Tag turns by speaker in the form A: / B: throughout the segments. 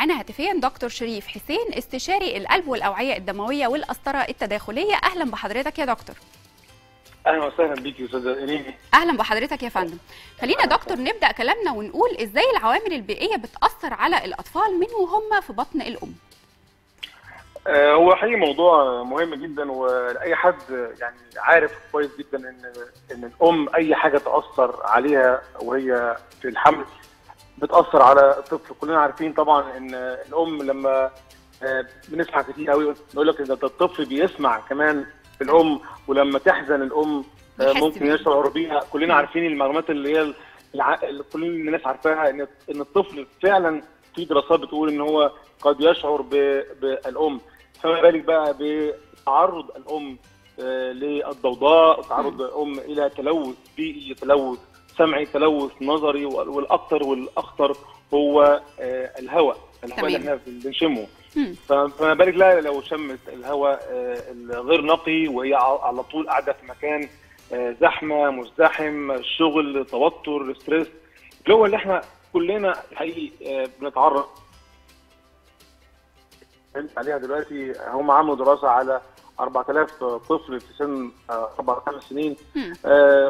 A: معانا هاتفيا دكتور شريف حسين استشاري القلب والاوعيه الدمويه والقسطره التداخليه اهلا بحضرتك يا دكتور
B: اهلا وسهلا بيك يا استاذه ايرين
A: اهلا بحضرتك يا فندم خلينا يا دكتور نبدا كلامنا ونقول ازاي العوامل البيئيه بتاثر على الاطفال من وهم في بطن الام
B: آه، هو حقيقي موضوع مهم جدا واي حد يعني عارف كويس جدا ان ان الام اي حاجه تاثر عليها وهي في الحمل بتاثر على الطفل كلنا عارفين طبعا ان الام لما آه، بنسمع كتير قوي نقول لك ان ده الطفل بيسمع كمان في الام ولما تحزن الام آه،
A: بيحس
B: ممكن
A: بيه.
B: يشعر بيها كلنا عارفين المعلومات اللي هي الع... اللي كل الناس عارفاها ان ان الطفل فعلا في دراسات بتقول ان هو قد يشعر ب... بالام فما بالك بقى بتعرض الام آه، للضوضاء تعرض الام الى تلوث بيئي تلوث سمعي تلوث نظري وال- والاكثر والاخطر هو آه، الهواء الهواء اللي
A: تمام.
B: احنا بنشمه
A: مم.
B: ف- فما بالك لا لو شمت الهواء آه، الغير نقي وهي ع- على طول قاعده في مكان آه، زحمه مزدحم شغل توتر ستريس اللي هو اللي احنا كلنا حقيقي آه، بنتعرض فهمت عليها دلوقتي هم عملوا دراسه على 4000 طفل في سن آه، اربع خمس سنين
A: مم.
B: آه،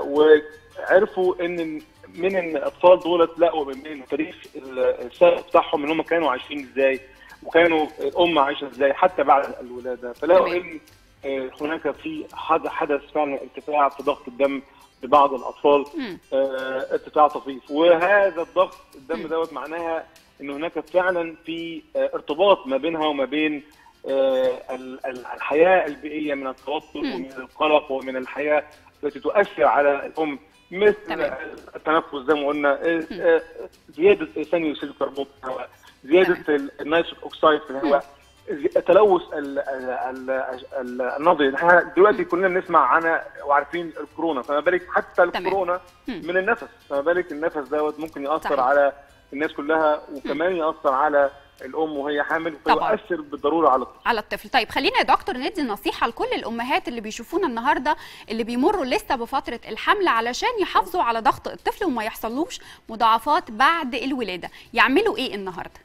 B: وعرفوا ان من إن الاطفال دولت لقوا من تاريخ السابق بتاعهم ان هم كانوا عايشين ازاي وكانوا الام عايشه ازاي حتى بعد الولاده فلقوا
A: تمام.
B: ان آه، هناك في حد- حدث فعلا ارتفاع في ضغط الدم لبعض الاطفال
A: مم.
B: آه، ارتفاع طفيف وهذا الضغط الدم
A: مم.
B: دوت معناها ان هناك فعلا في آه، ارتباط ما بينها وما بين آه، ال- ال- الحياه البيئيه من التوتر
A: مم.
B: ومن القلق ومن الحياه التي تؤثر على الام مثل
A: تمام.
B: التنفس زي ما قلنا آه، آه، زياده ثاني اكسيد الكربون في الهواء زياده ال- النيتروك اوكسايد في الهواء زي- تلوث ال- ال- ال- ال- النظري احنا دلوقتي كلنا بنسمع عنها وعارفين الكورونا فما بالك حتى
A: تمام.
B: الكورونا
A: مم.
B: من النفس فما بالك النفس دوت ممكن ياثر
A: صحيح.
B: على الناس كلها وكمان ياثر على الام وهي حامل
A: طبعاً.
B: فيؤثر بالضروره على الطفل
A: على الطفل طيب خلينا يا دكتور ندي نصيحة لكل الأمهات اللي بيشوفونا النهاردة اللي بيمروا لسه بفترة الحمل علشان يحافظوا على ضغط الطفل وما يحصلوش مضاعفات بعد الولادة يعملوا إيه النهاردة؟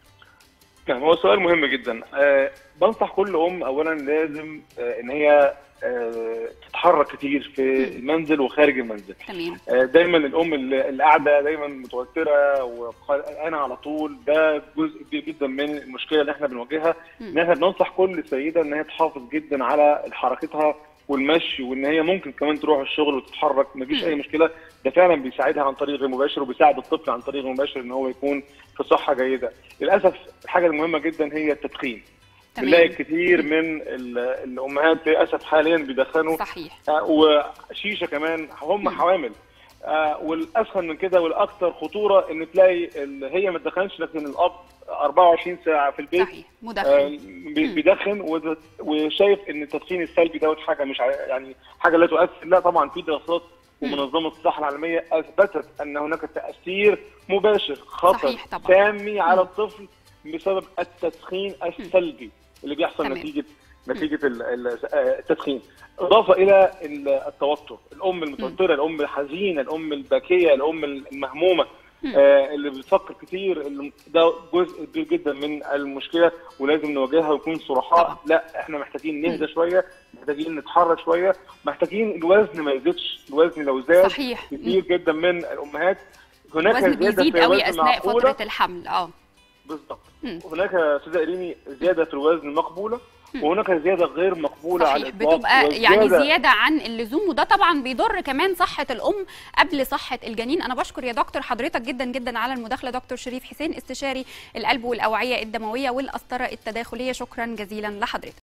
B: نعم هو سؤال مهم جدا أه بنصح كل ام اولا لازم أه ان هي أه تتحرك كتير في المنزل وخارج المنزل
A: تمام
B: آه، دايما الام اللي اللي قاعده دايما متوتره وقلقانه على طول ده جزء كبير جدا من المشكله اللي احنا بنواجهها
A: مم.
B: ان احنا بننصح كل سيده ان هي تحافظ جدا على حركتها والمشي وان هي ممكن كمان تروح الشغل وتتحرك مفيش
A: مم.
B: اي مشكله ده فعلا بيساعدها عن طريق غير مباشر وبيساعد الطفل عن طريق غير مباشر ان هو يكون في صحه جيده للاسف الحاجه المهمه جدا هي التدخين بنلاقي
A: تمام
B: كتير من ال- الامهات للاسف حاليا بيدخنوا
A: صحيح
B: آه، وشيشه كمان هم
A: مم.
B: حوامل آه، والاسخن من كده والاكثر خطوره ان تلاقي ال- هي ما تدخنش لكن الاب 24 ساعه في البيت
A: صحيح
B: آه،
A: مدخن
B: بي- بيدخن وده- وشايف ان التدخين السلبي دوت حاجه مش ع- يعني حاجه لا تؤثر لا طبعا في دراسات
A: مم.
B: ومنظمه الصحه العالميه اثبتت ان هناك تاثير مباشر خطر
A: صحيح طبعاً.
B: سامي على
A: مم.
B: الطفل بسبب التدخين السلبي اللي بيحصل
A: تمام.
B: نتيجه نتيجه ال- ال- آه، التدخين اضافه الى ال- التوتر الام المتوتره الام الحزينه الام الباكيه الام المهمومه
A: مم.
B: آه، اللي بتفكر كتير اللي- ده جزء كبير جدا من المشكله ولازم نواجهها ونكون صرحاء
A: طبعا.
B: لا احنا محتاجين نهدى شويه محتاجين نتحرك شويه محتاجين الوزن ما يزيدش الوزن لو زاد
A: صحيح
B: كتير جدا من الامهات هناك
A: الوزن
B: زياده
A: بيزيد
B: في
A: قوي
B: الوزن
A: أثناء
B: معقولة.
A: فترة الحمل اه
B: بالضبط
A: مم.
B: هناك يا استاذه ايريني زياده في الوزن مقبوله
A: مم.
B: وهناك زياده غير مقبوله على
A: صحيح
B: الاطلاق
A: بتبقى يعني
B: والزيادة-
A: زياده عن اللزوم وده طبعا بيضر كمان صحه الام قبل صحه الجنين انا بشكر يا دكتور حضرتك جدا جدا على المداخله دكتور شريف حسين استشاري القلب والاوعيه الدمويه والقسطره التداخليه شكرا جزيلا لحضرتك